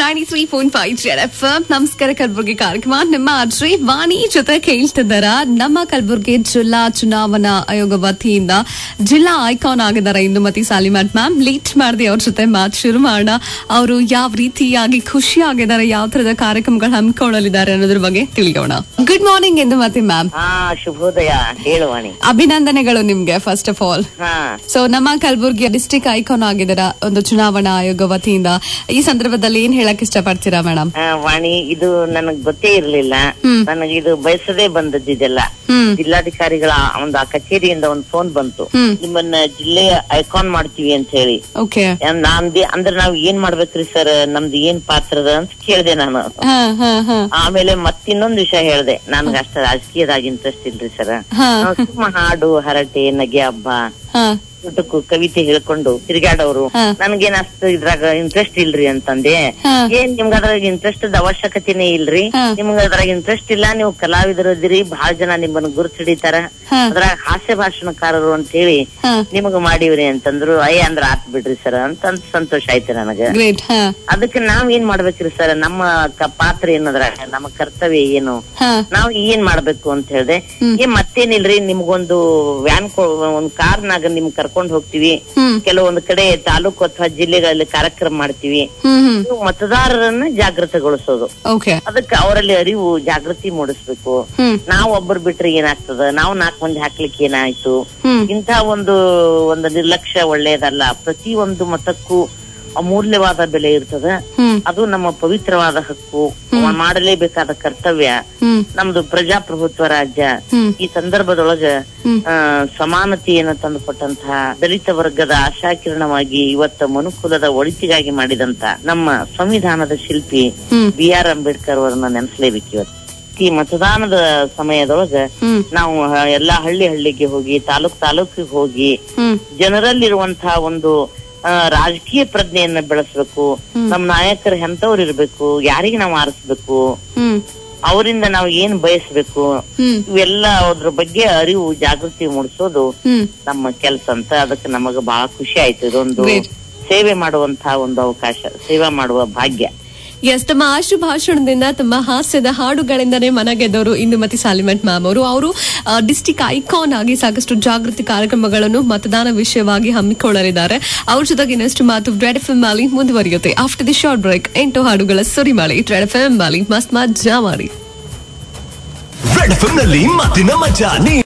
Ninety three point five Z F ನಮಸ್ಕಾರ ಕಲಬುರಗಿ ಕಾರ್ಯಕ್ರಮ ನಿಮ್ಮ ಅಜ್ರಿ ವಾಣಿ ಜೊತೆ ಕೇಳ್ತಿದ್ದಾರ ನಮ್ಮ ಕಲಬುರಗಿ ಜಿಲ್ಲಾ ಚುನಾವಣಾ ಆಯೋಗ ವತಿಯಿಂದ ಜಿಲ್ಲಾ ಐಕಾನ್ ಆಗಿದ್ದಾರೆ ಇಂದುಮತಿ ಸಾಲಿಮಠ್ ಮ್ಯಾಮ್ ಲೀಟ್ ಮಾಡದೆ ಅವ್ರ ಜೊತೆ ಮಾತು ಶುರು ಮಾಡೋಣ ಅವರು ಯಾವ ರೀತಿಯಾಗಿ ಖುಷಿ ಆಗಿದ್ದಾರೆ ಯಾವ ತರದ ಕಾರ್ಯಕ್ರಮಗಳು ಹಮ್ಮಿಕೊಳ್ಳಲಿದ್ದಾರೆ ಅನ್ನೋದ್ರ ಬಗ್ಗೆ ತಿಳಿಯೋಣ ಗುಡ್ ಮಾರ್ನಿಂಗ್ ಇಂದುಮತಿ ಮ್ಯಾಮ್ ಹಾ ಶುಭೋದಯ ಹೇಳುವಾಣಿ ಅಭಿನಂದನೆಗಳು ನಿಮ್ಗೆ ಫಸ್ಟ್ ಆಫ್ ಆಲ್ ಹಾ ಸೊ ನಮ್ಮ ಕಲಬುರಗಿ ಡಿಸ್ಟಿಕ್ ಐಕಾನ್ ಆಗಿದ್ದೀರ ಒಂದು ಚುನಾವಣಾ ಆಯೋಗ ವತಿಯಿಂದ ಈ ಸಂದರ್ಭದಲ್ಲಿ ಏನ್ ಹೇಳಕ್ ಇಷ್ಟಪಡ್ತೀರಾ ಮೇಡಮ್ ಆ, ವಾಣಿ ಇದು ನನಗ್ ಗೊತ್ತೇ ಇರ್ಲಿಲ್ಲ ಹ್ಮ್. ನನಗೆ ಇದು ಬಯಸದೇ ಬಂದದ್ದಿದೆಲ್ಲ ಹ್ಮ್ ಜಿಲ್ಲಾಧಿಕಾರಿಗಳ ಒಂದು ಆ ಕಚೇರಿಯಿಂದ ಒಂದು ಫೋನ್ ಬಂತು ಹ್ಮ್. ನಿಮ್ಮನ್ನ ಜಿಲ್ಲೆಯ ಐಕಾನ್ ಮಾಡ್ತೀವಿ ಅಂತ ಹೇಳಿ ಓಕೆ ನಾನ್ದೆ ಅಂದ್ರೆ ನಾವ್ ಏನ್ ಮಾಡ್ಬೇಕ್ರಿ ಸರ್ ನಮ್ದು ಏನ್ ಪಾತ್ರದ ಅಂತ ಕೇಳ್ದೆ ನಾನು ಹಾ ಹಾ ಹಾ ಆಮೇಲೆ ಮತ್ತಿನ್ನೊಂದ್ ವಿಷಯ ಹೇಳ್ದೆ ನನ್ಗ ಅಷ್ಟ ರಾಜಕೀಯದಾಗ ಇಂಟ್ರೆಸ್ಟ್ ಇಲ್ರಿ ಸರ್ ಹಾ ಸುಮ್ಮ ಹಾಡು ಹರಟೆ ನಗೆ ಹಬ್ಬ ಹಾ ಊಟಕ್ಕೂ ಕವಿತೆ ಹೇಳ್ಕೊಂಡು ತಿರುಗಾಡೋರು ಹಾ. ನನ್ಗೇನ್ ಅಷ್ಟು ಇದ್ರಾಗ ಇಂಟ್ರೆಸ್ಟ್ ಇಲ್ರಿ ಅಂತಂದೆ ಹಾ. ಏನ್ ನಿಮ್ಗ ಅದ್ರಾಗ ಇಂಟ್ರೆಸ್ಟ್ ಅವಶ್ಯಕತೆನೇ ಇಲ್ರಿ ಹಾ. ನಿಮ್ಗ ಅದ್ರಾಗ ಇಂಟ್ರೆಸ್ಟ್ ಇಲ್ಲ ನೀವು ಕಲಾವಿದರದಿರಿ ಬಹಳ ಜನ ನಿಮ್ಮನ್ನ ಗುರುತ್ ಹಿಡಿತಾರ ಹಾ. ಅದ್ರಾಗ ಹಾಸ್ಯ ಭಾಷಣಕಾರರು ಅಂತ ಹೇಳಿ ಹಾ ನಿಮಗ ಮಾಡಿವ್ರಿ ಅಂತಂದ್ರು ಅಯ್ಯ ಅಂದ್ರ ಆತ್ ಬಿಡ್ರಿ ಸರ್ ಅಂತ ಅಂತ ಸಂತೋಷ ಆಯ್ತು ನನಗ ಗ್ರೇಟ್ ಹಾ ಅದಕ್ಕೆ ನಾವ್ ಏನ್ ಮಾಡ್ಬೇಕ್ರಿ ಸರ್ ನಮ್ಮ ಕ- ಪಾತ್ರ ಏನದ್ರಾಗ ನಮ್ಮ ಕರ್ತವ್ಯ ಏನು ಹಾ ನಾವ್ ಏನ್ ಮಾಡ್ಬೇಕು ಅಂತ ಹೇಳ್ದೆ ಹ್ಮ್. ಏ ಮತ್ತೇನಿಲ್ರಿ ನಿಮ್ಗೊಂದು ವ್ಯಾನ್ ಒಂದ್ ಕಾರ್ನಾಗ ನಿಮ್ ಕರ್ಕೊಂಡ್ ಹೋಗ್ತಿವಿ ಹ್ಮ್ ಕೆಲವೊಂದು ಕಡೆ ತಾಲೂಕು ಅಥವಾ ಜಿಲ್ಲೆಗಳಲ್ಲಿ ಕಾರ್ಯಕ್ರಮ ಮಾಡ್ತೀವಿ ಹ್ಮ್ ಹ್ಮ್ ನೀವು ಮತದಾರರನ್ನ ಜಾಗೃತಗೊಳಿಸೋದು ಓಕೆ ಅದಕ್ಕೆ ಅವರಲ್ಲಿ ಅರಿವು ಜಾಗೃತಿ ಮೂಡಿಸ್ಬೇಕು ಹ್ಮ್ ನಾವ್ ಒಬ್ಬರು ಬಿಟ್ರೆ ಏನಾಗ್ತದ ನಾವು ನಾಲ್ಕು ಮಂದಿ ಹಾಕ್ಲಿಕ್ಕೆ ಏನಾಯ್ತು ಹ್ಮ್ ಇಂಥ ಒಂದು ಒಂದು ನಿರ್ಲಕ್ಷ್ಯ ಒಳ್ಳೆಯದಲ್ಲ ಪ್ರತಿ ಒಂದು ಮತಕ್ಕೂ ಅಮೂಲ್ಯವಾದ ಬೆಲೆ ಇರ್ತದ ಹ್ಮ್ ಅದು ನಮ್ಮ ಪವಿತ್ರವಾದ ಹಕ್ಕು ಮಾಡಲೇಬೇಕಾದ ಕರ್ತವ್ಯ ಹ್ಮ್ ನಮ್ದು ಪ್ರಜಾಪ್ರಭುತ್ವ ರಾಜ್ಯ ಹ್ಮ್ ಈ ಸಂದರ್ಭದೊಳಗ ಹ್ಮ್. ಆ, ಸಮಾನತೆಯನ್ನು ತಂದುಕೊಟ್ಟಂತಹ ದಲಿತ ವರ್ಗದ ಆಶಾಕಿರಣವಾಗಿ ಇವತ್ತ ಮನುಕುಲದ ಒಳಿತಿಗಾಗಿ ಮಾಡಿದಂತ ನಮ್ಮ ಸಂವಿಧಾನದ ಶಿಲ್ಪಿ ಹ್ಮ್ ಬಿ ಆರ್ ಅಂಬೇಡ್ಕರ್ ಅವರನ್ನ ನೆನೆಸಲೇಬೇಕು ಇವತ್ತು ಈ ಮತದಾನದ ಸಮಯದೊಳಗ ಹ್ಮ್ ನಾವು ಆ, ಎಲ್ಲಾ ಹಳ್ಳಿ ಹಳ್ಳಿಗೆ ಹೋಗಿ ತಾಲೂಕ್ ತಾಲೂಕಿಗೆ ಹೋಗಿ ಹ್ಮ್ ಜನರಲ್ಲಿರುವಂತಹ ಒಂದು ಆ, ರಾಜಕೀಯ ಪ್ರಜ್ಞೆಯನ್ನ ಬೆಳೆಸ್ಬೇಕು ನಮ್ಮ ನಾಯಕರು ಎಂತವ್ರು ಇರ್ಬೇಕು ಯಾರಿಗೆ ನಾವು ಆರಿಸ್ಬೇಕು ಹ್ಮ್ ಅವರಿಂದ ನಾವು ಏನ್ ಬಯಸ್ಬೇಕು ಹ್ಮ್ ಇವೆಲ್ಲ ಅದ್ರ ಬಗ್ಗೆ ಅರಿವು ಜಾಗೃತಿ ಮೂಡಿಸೋದು ಹ್ಮ್ ನಮ್ಮ ಕೆಲಸ ಅಂತ ಅದಕ್ಕೆ ನಮಗ ಬಹಳ ಖುಷಿ ಆಯ್ತು ಇದೊಂದು Great. ಸೇವೆ ಮಾಡುವಂತಹ ಒಂದು ಅವಕಾಶ ಸೇವಾ ಮಾಡುವ ಭಾಗ್ಯ ಎಸ್ ತಮ್ಮ ಆಶು ಭಾಷಣದಿಂದ ತಮ್ಮ ಹಾಸ್ಯದ ಹಾಡುಗಳಿಂದನೇ ಮನಗೆದ್ದವರು ಇಂದುಮತಿ ಸಾಲಿಮಠ್ ಮ್ಯಾಮ್ ಅವರು ಅವರು ಡಿಸ್ಟಿಕ್ ಐಕಾನ್ ಆಗಿ ಸಾಕಷ್ಟು ಜಾಗೃತಿ ಕಾರ್ಯಕ್ರಮಗಳನ್ನು ಮತದಾನ ವಿಷಯವಾಗಿ ಹಮ್ಮಿಕೊಳ್ಳಲಿದ್ದಾರೆ ಅವ್ರ ಜೊತೆಗೆ ಇನ್ನಷ್ಟು ಮಾತು ರೆಡ್ ಎಫ್ ಎಂ ಅಲ್ಲಿ ಮುಂದುವರಿಯುತ್ತೆ ಆಫ್ಟರ್ ದಿ ಶಾರ್ಟ್ ಬ್ರೇಕ್ ಎಂಟು ಹಾಡುಗಳ ಸುರಿಮಳೆ ರೆಡ್ ಎಫ್ ಎಂ ಅಲ್ಲಿ ಮಸ್ತ್ ಮಜಾ ಮಾಡಿ ರೆಡ್ ಎಫ್ ನಲ್ಲಿ ಮಾತಿನ ಮಜಾ ನೀ